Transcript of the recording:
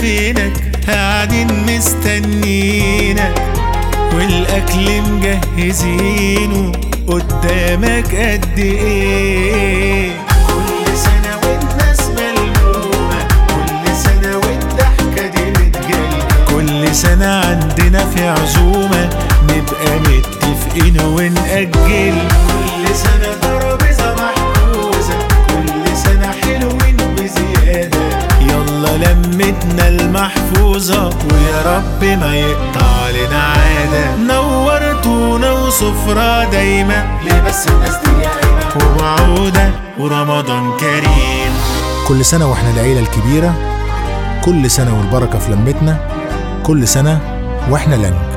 فينك قاعدين مستنينك والاكل مجهزينه قدامك قد ايه كل سنة والناس ملمومة كل سنة والضحكة دي بتجيلنا كل سنة عندنا في عزومة نبقى متفقين ونأجل كل سنة ترابيزة محجوزة كل سنة حلوين بزيادة يلا لمتنا المحفوظة ويا رب ما يقطع لنا عادة نورتونا وسفرة دايما ليه بس الناس دي قايمة ووعودة ورمضان كريم كل سنة واحنا العيلة الكبيرة كل سنة والبركة في لمتنا كل سنة واحنا لن